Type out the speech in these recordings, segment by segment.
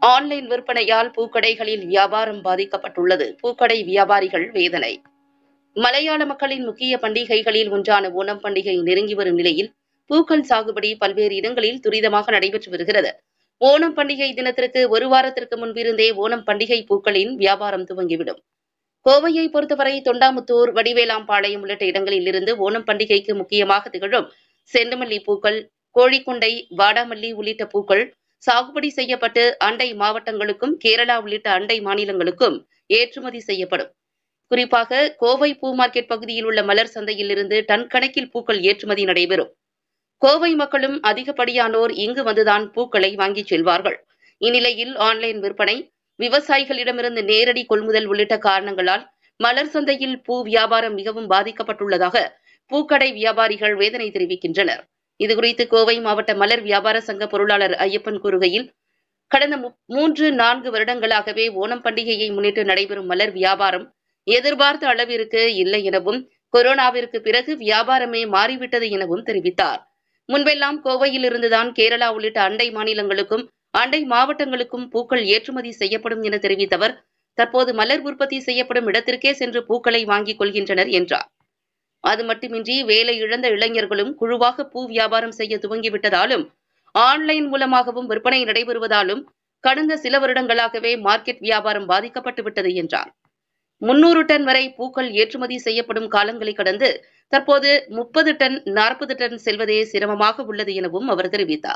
online விற்பனையால் பூக்கடைகளில் வியாபாரம் பாதிக்கப்பட்டுள்ளது பூக்கடை வியாபாரிகள் வேதனை மலையாள மக்களின் முக்கிய பண்டிகைகளில் ஒன்றான ஓணம் பண்டிகை நெருங்கி வரும் நிலையில் பூக்கள் சாகுபடி பல்வேறு இடங்களில் துரிதமாக நடைபெற்று வருகிறது ஓணம் பண்டிகை தினத்திற்கு ஒரு வாரத்திற்கு முன்பிருந்தே ஓணம் பண்டிகை பூக்களின் வியாபாரம் துவங்கிவிடும் கோவையை பொறுத்தவரை தொண்டாமுத்தூர் வடிவேலாம்பாளையம் உள்ளிட்ட இடங்களில் இருந்து ஓணம் பண்டிகைக்கு முக்கியமாக திகழும் செண்டுமல்லி பூக்கள் கோழிக்கொண்டை வாடாமல்லி உள்ளிட்ட பூக்கள் சாகுபடி செய்யப்பட்டு அண்டை மாவட்டங்களுக்கும் கேரளா உள்ளிட்ட அண்டை மாநிலங்களுக்கும் ஏற்றுமதி செய்யப்படும் குறிப்பாக கோவை பூ மார்க்கெட் பகுதியில் உள்ள மலர் சந்தையில் இருந்து டன் கணக்கில் பூக்கள் ஏற்றுமதி நடைபெறும் கோவை மக்களும் அதிகப்படியானோர் இங்கு வந்துதான் பூக்களை வாங்கிச் செல்வார்கள் இந்நிலையில் ஆன்லைன் விற்பனை விவசாயிகளிடமிருந்து நேரடி கொள்முதல் உள்ளிட்ட காரணங்களால் மலர் சந்தையில் பூ வியாபாரம் மிகவும் பாதிக்கப்பட்டுள்ளதாக பூக்கடை வியாபாரிகள் வேதனை தெரிவிக்கின்றனர் இதுகுறித்து கோவை மாவட்ட மலர் வியாபார சங்க பொருளாளர் ஐயப்பன் கூறுகையில் கடந்த மு- மூன்று நான்கு வருடங்களாகவே ஓணம் பண்டிகையை முன்னிட்டு நடைபெறும் மலர் வியாபாரம் எதிர்பார்த்த அளவிற்கு இல்லை எனவும் கொரோனாவிற்கு பிறகு வியாபாரமே மாறிவிட்டது எனவும் தெரிவித்தார் முன்பெல்லாம் கோவையில் இருந்துதான் கேரளா உள்ளிட்ட அண்டை மாநிலங்களுக்கும் அண்டை மாவட்டங்களுக்கும் பூக்கள் ஏற்றுமதி செய்யப்படும் என தெரிவித்தவர் தற்போது மலர் உற்பத்தி செய்யப்படும் இடத்திற்கே சென்று பூக்களை வாங்கிக் கொள்கின்றனர் என்றார் அது மட்டுமின்றி வேலை இழந்த இளைஞர்களும் குழுவாக பூ வியாபாரம் செய்ய துவங்கிவிட்டதாலும் ஆன்லைன் மூலமாகவும் விற்பனை நடைபெறுவதாலும் கடந்த சில வருடங்களாகவே மார்க்கெட் வியாபாரம் பாதிக்கப்பட்டு விட்டது என்றார் முன்னூறு டன் வரை பூக்கள் ஏற்றுமதி செய்யப்படும் காலங்களை கடந்து தற்போது முப்பது டன் நாற்பது டன் செல்வதே சிரமமாக உள்ளது எனவும் அவர் தெரிவித்தார்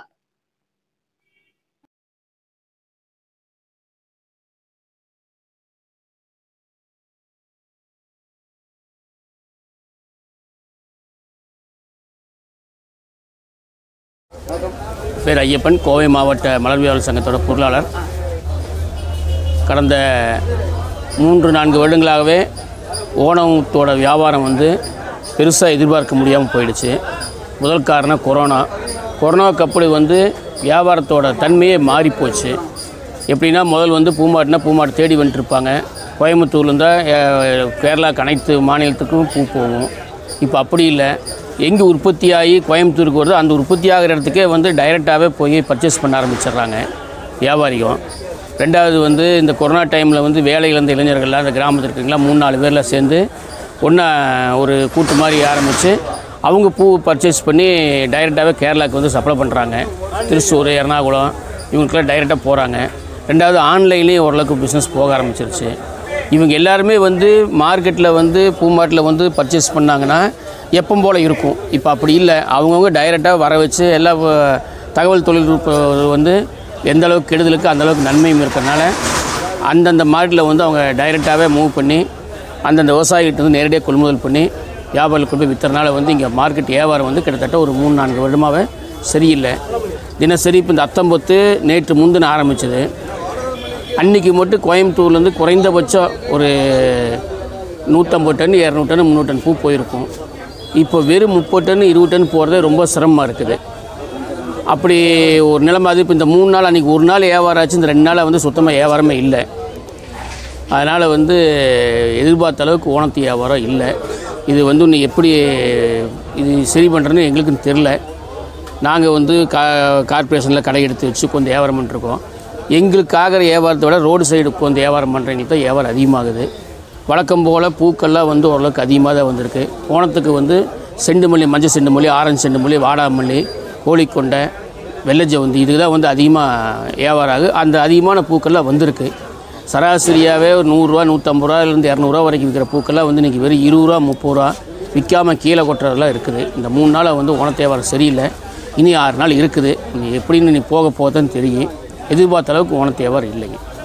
பேர் ஐயப்பன் கோவை மாவட்ட மலர்வியாளர் சங்கத்தோட பொருளாளர் கடந்த மூன்று நான்கு வருடங்களாகவே ஓணத்தோட வியாபாரம் வந்து பெருசாக எதிர்பார்க்க முடியாமல் போயிடுச்சு முதல் காரணம் கொரோனா கொரோனாவுக்கு அப்படி வந்து வியாபாரத்தோட தன்மையே மாறிப்போச்சு எப்படின்னா முதல் வந்து பூமாட்டுனா பூமாட்டு தேடி வந்துட்டுருப்பாங்க கோயம்புத்தூர்லேருந்தா கேரளாக்கு அனைத்து மாநிலத்துக்கும் பூ போகும் இப்போ அப்படி இல்லை எங்கே உற்பத்தியாகி கோயம்புத்தூருக்கு வருதோ அந்த உற்பத்தி ஆகிற இடத்துக்கே வந்து டைரெக்டாகவே போய் பர்ச்சேஸ் பண்ண ஆரம்பிச்சிடுறாங்க வியாபாரிகம் ரெண்டாவது வந்து இந்த கொரோனா டைமில் வந்து வேலை இழந்த இளைஞர்கள்லாம் அந்த கிராமத்தில் இருக்கீங்களா மூணு நாலு பேரில் சேர்ந்து ஒன்றா ஒரு கூட்டு மாதிரி ஆரம்பித்து அவங்க பூ பர்ச்சேஸ் பண்ணி டைரெக்டாகவே கேரளாவுக்கு வந்து சப்ளை பண்ணுறாங்க திருச்சூர் எர்ணாகுளம் இவங்களுக்குலாம் டைரெக்டாக போகிறாங்க ரெண்டாவது ஆன்லைன்லேயும் ஓரளவுக்கு பிஸ்னஸ் போக ஆரம்பிச்சிருச்சு இவங்க எல்லாருமே வந்து மார்க்கெட்டில் வந்து பூமார்ட்டில் வந்து பர்ச்சேஸ் பண்ணாங்கன்னா எப்பவும் போல் இருக்கும் இப்போ அப்படி இல்லை அவங்கவுங்க டைரெக்டாக வர வச்சு எல்லா வ- தகவல் தொழில்நுட்பம் வந்து எந்த அளவுக்கு கெடுதலுக்கு அந்த அளவுக்கு நன்மையும் இருக்கிறனால அந்தந்த மார்க்கெட்டில் வந்து அவங்க டைரெக்டாகவே மூவ் பண்ணி அந்தந்த விவசாயிகிட்ட வந்து நேரடியாக கொள்முதல் பண்ணி வியாபாரிகளுக்கு போய் விற்றுறனால வந்து இங்கே மார்க்கெட் வியாபாரம் வந்து கிட்டத்தட்ட ஒரு மூணு நான்கு வருடமாகவே சரியில்லை தினசரி இப்போ இந்த அத்தம்பத்து நேற்று முந்தின ஆரம்பிச்சது அன்றைக்கி மட்டும் கோயம்புத்தூர்லேருந்து குறைந்தபட்சம் ஒரு நூற்றம்பது டன் இரநூறு டன் முந்நூறு டன் பூ போயிருக்கும் இப்போ வெறும் முப்பது டன் இருபது டன் போகிறதே ரொம்ப சிரமமாக இருக்குது அப்படி ஒரு நிலைமை அது இப்போ இந்த மூணு நாள் அன்றைக்கி ஒரு நாள் வியாபாரம் ஆச்சு இந்த ரெண்டு நாளாக வந்து சுத்தமாக வியாபாரமே இல்லை அதனால் வந்து எதிர்பார்த்த அளவுக்கு ஓணத்து வியாபாரம் இல்லை இது வந்து இன்னும் எப்படி இது சரி பண்ணுறதுன்னு எங்களுக்கும் தெரில நாங்கள் வந்து கா கார்ப்பரேஷனில் கடை எடுத்து வச்சு கொஞ்சம் வியாபாரம் பண்ணிருக்கோம் எங்களுக்கு ஆகிற வியாபாரத்தை விட ரோடு சைடு கொஞ்சம் வியாபாரம் பண்ணுறவங்களுக்கு தான் வியாபாரம் அதிகமாகுது வழக்கம் போல் பூக்கள்லாம் வந்து ஓரளவுக்கு அதிகமாக தான் வந்திருக்கு ஓணத்துக்கு வந்து செண்டுமல்லி மஞ்சள் செண்டுமல்லி ஆரஞ்சு செண்டுமல்லி வாடாமல்லி கோழிக்கொண்டை வெள்ளை ஜவந்தி இதுக்கு தான் வந்து அதிகமாக வியாபாரம் ஆகுது அந்த அதிகமான பூக்கள்லாம் வந்திருக்கு சராசரியாகவே ஒரு நூறுரூவா நூற்றம்பது ரூபாயிலேருந்து இரநூறுவா வரைக்கும் விற்கிற பூக்கள்லாம் வந்து இன்றைக்கி வெறும் இருபது ரூபா முப்பது ரூபா விற்காமல் கீழே கொட்டுறதெல்லாம் இருக்குது இந்த மூணு நாளாக வந்து உணத்து வியாபாரம் சரியில்லை இனி ஆறு நாள் இருக்குது நீ எப்படின்னு நீ போக போக தான் தெரியும் எதிர்பார்த்த அளவுக்கு உணத்து வியாபாரம் இல்லைங்க